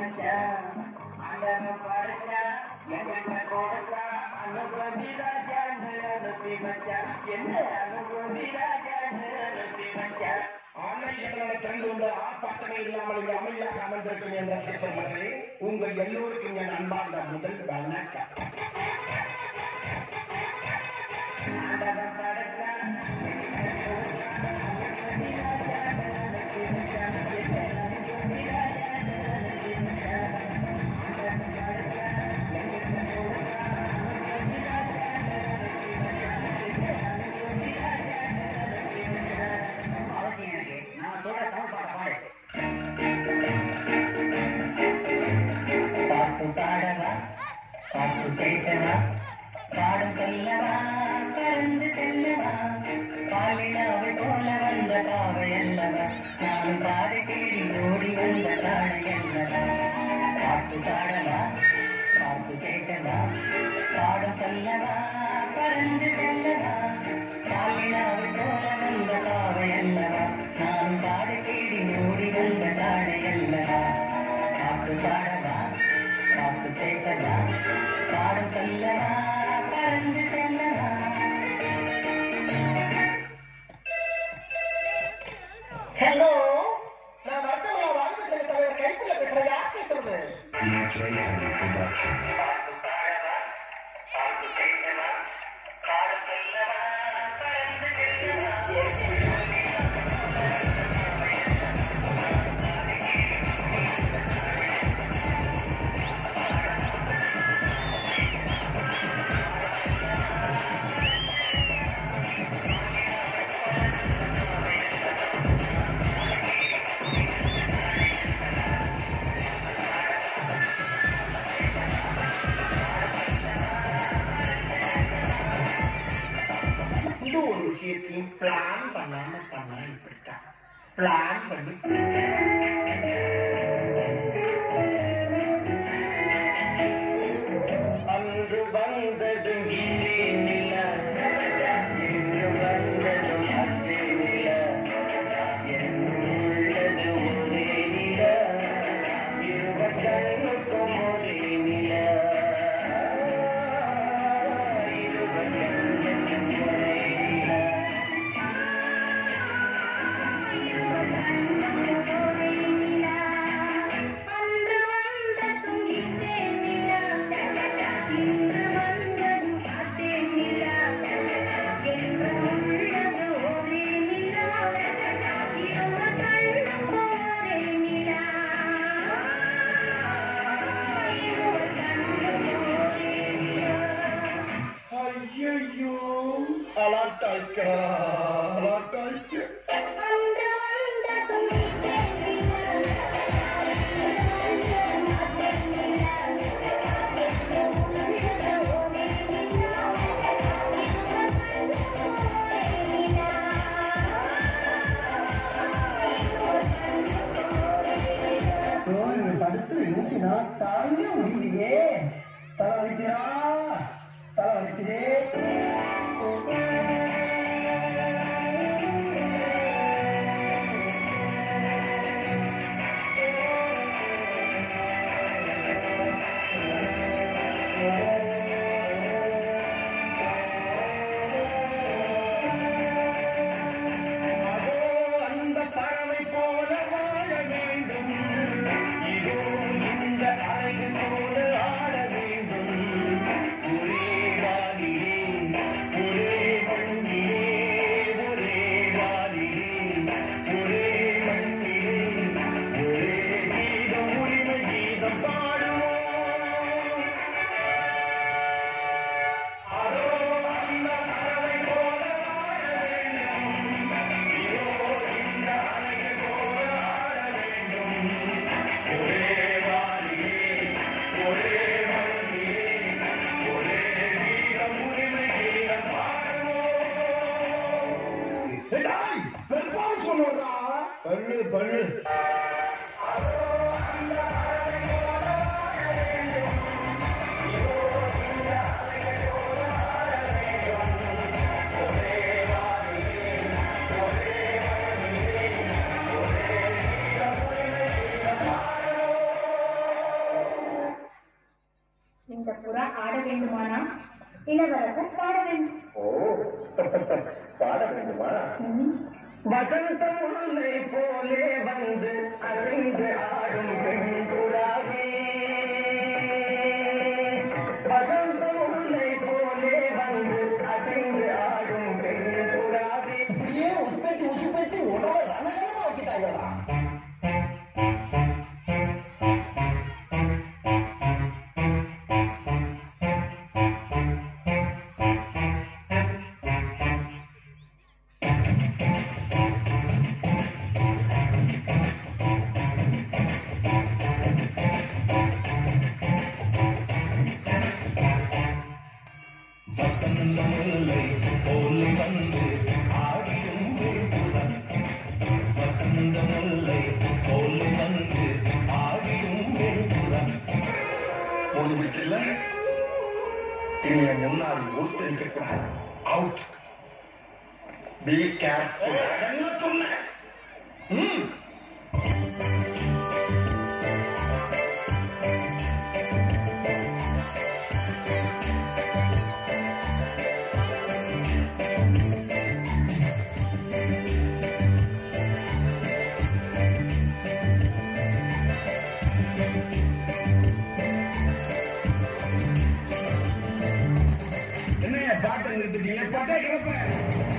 மச்சான் ஆண்டவன் படைச்சா எங்கிட்ட கொடுத்தா அனுபவி ராஜான்னு அனுப்பி மச்சான் என்ன அனுபவி ராஜான்னு அனுப்பி மச்சான் ஆன்லைன் எங்களை திறந்து கொண்டு ஆர்ப்பாட்டமே இல்லாமல் இங்கு அமைதியாக அமர்ந்திருக்கும் என்ற சிற்பர் மகளே உங்கள் எல்லோருக்கும் என் அன்பார்ந்த முதல் வணக்கம் ஆண்டவன் படைச்சா எங்கிட்ட கொடுத்தா அனுபவி ராஜான்னு அனுப்பி மச்சான் என்ன அனுபவி ராஜான்னு அனுப்பி மச்சான் ஆண்டவன் படைச்சா எங்கிட்ட கொடுத்தா அனுபவி ராஜான்னு அனுப்பி மச்சான் என்ன அனுபவி ராஜான்னு அனுப்பி மச்சான் அவசியம் இருக்கு நான் சொல்ற தமிழ் பாட்ட பாடு பாட்டு பாடவா பாட்டு பேசவா பாடும் சொல்லவா பறந்து செல்லவா பாலினாவை போல வந்த பாவை அல்லவா நானும் பாதை தேடி ஓடி வந்த காணை அல்லவா பாட்டு பாடவா பாட்டு பேசவா பாடும் சொல்லவா பறந்து செல்லவா பாலினாவை போல வந்த பாவை அல்லவா நானும் பாதை தேடி ஓடி வந்த காணை அல்லவா பாட்டு பாடவா பாட்டு பேசவா பாடும் சொல்லவா பறந்து செல்லவா ஹலோ நான் வர்த்தமானா வாழ்வு செல்ல தலைவர் கைக்குள்ள பேசுறேன் யார் பேசுறது DJ Tony Productions. பாட்டு பாடவா பாட்டு பேசவா பாடும் சொல்லவா பறந்து செல்லவா இந்த ஒரு விஷயத்தையும் பிளான் பண்ணாம பண்ணா இப்படித்தான் பிளான் பண்ணி அன்று வந்ததும் இதே நில இங்கு வந்ததும் அதே நில உள்ளது ஒரே நில இருவர் கண்ணுக்கும் ஒரே நில இருவர் கண்ணுக்கும் ஒரே நில அன்று வந்ததும் இதே நிலா இன்று வந்ததும் அதே நிலா என்று உள்ளது ஒரே நிலா இருவர் கண்ணுக்கும் ஒரே நிலா இருவர் கண்ணுக்கும் ஒரே நிலா ஐயோ அலாட்டாய்க்கா அலாட்டாய்க்க அன்று வந்ததும் இதே நிலா அதே நிலா என்று உள்ளது ஒரே நிலா இருவர் கண்ணுக்கும் ஒரே நிலா தோல்வி படுத்து இருந்துச்சுன்னா தாங்க முடியலையே தலை வலிக்கிறா தலை வலிக்குதே அதோ அந்த பறவை போல வாழ வேண்டும் இதோ இந்த அழகு போல ஆட வேண்டும் ஒரே மாதிரே ஒரே வேண்டுமானா இளவரசர் பாட வேண்டும் ஓ பாட வேண்டுமா வசந்த முல்லை போலே வந்து அசைந்து ஆடும் பெண்புறாவே வசந்த முல்லை போலே வந்து அசைந்து ஆடும் பெண்புறாவே இப்படியே உற்பத்தி உற்பத்தி உணவை ரணகரமா வச்சுட்டாங்களா வசந்த முல்லை போல் வந்து ஆடிடும் வேண்டுவன் வசந்த முல்லை போல் வந்து ஆடிடும் வேண்டுவன் போதுவிட்டில்ல இனி என் முன்னாடி ஒருத்தரிக்க கூடாது அவுட் பி கேர்ஃபுல் என்ன சொன்னேன் ம் என்னைய பாட்டை நிறுத்திட்டீங்க பாட்டா கிளப்ப